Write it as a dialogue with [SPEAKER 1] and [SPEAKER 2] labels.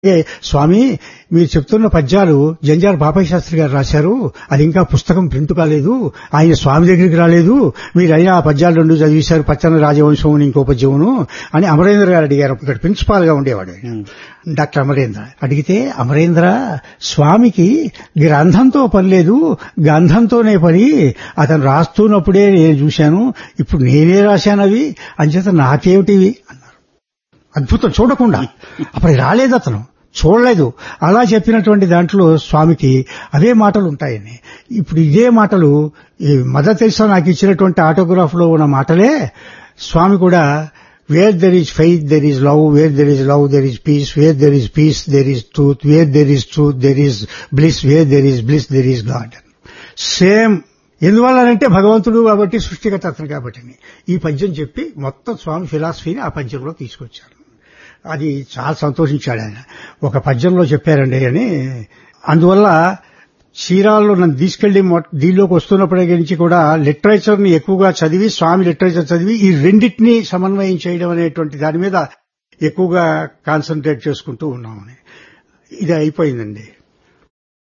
[SPEAKER 1] ఏ స్వామి మీరు చెప్తున్న పద్యాలు జంజాల బాబాయ్ శాస్త్రి గారు రాశారు అది ఇంకా పుస్తకం ప్రింట్ కాలేదు ఆయన స్వామి దగ్గరికి రాలేదు మీరు అయినా ఆ పద్యాలు రెండు చదివేశారు పచ్చన రాజవంశం ఇంకో పద్యమును అని అమరేంద్ర గారు అడిగారు ఇక్కడ ప్రిన్సిపాల్ గా ఉండేవాడు ఆయన. డాక్టర్ అమరేంద్ర అడిగితే అమరేంద్ర స్వామికి గ్రంథంతో పని లేదు గంధంతోనే పని అతను రాస్తున్నప్పుడే నేను చూశాను ఇప్పుడు నేనే రాశాను అవి అంచేత నాకేమిటివి అన్నారు అద్భుతం చూడకుండా అప్పుడు రాలేదు అతను చూడలేదు అలా చెప్పినటువంటి దాంట్లో స్వామికి అవే మాటలు ఉంటాయని ఇప్పుడు ఇదే మాటలు ఈ మదర్ తెరిసా నాకు ఇచ్చినటువంటి ఆటోగ్రాఫ్ లో ఉన్న మాటలే స్వామి కూడా where there is faith there is love where there is love there is peace where there is peace there is truth where there is truth there is bliss where there is bliss there is God same ఎందువల్లనంటే భగవంతుడు కాబట్టి సృష్టికర్త అతను కాబట్టి ఈ పద్యం చెప్పి మొత్తం స్వామి ఫిలాసఫీని ఆ పద్యంలో తీసుకొచ్చారు అది చాలా సంతోషించాడు ఆయన ఒక పద్యంలో చెప్పారండి అని అందువల్ల చీరాల్లో నన్ను తీసుకెళ్లి మొ- దీనిలోకి వస్తున్నప్పటి నుంచి కూడా లిటరేచర్ ని ఎక్కువగా చదివి స్వామి లిటరేచర్ చదివి ఈ రెండింటినీ సమన్వయం చేయడం అనేటువంటి దాని మీద ఎక్కువగా కాన్సన్ట్రేట్ చేసుకుంటూ ఉన్నామని ఇది అయిపోయిందండి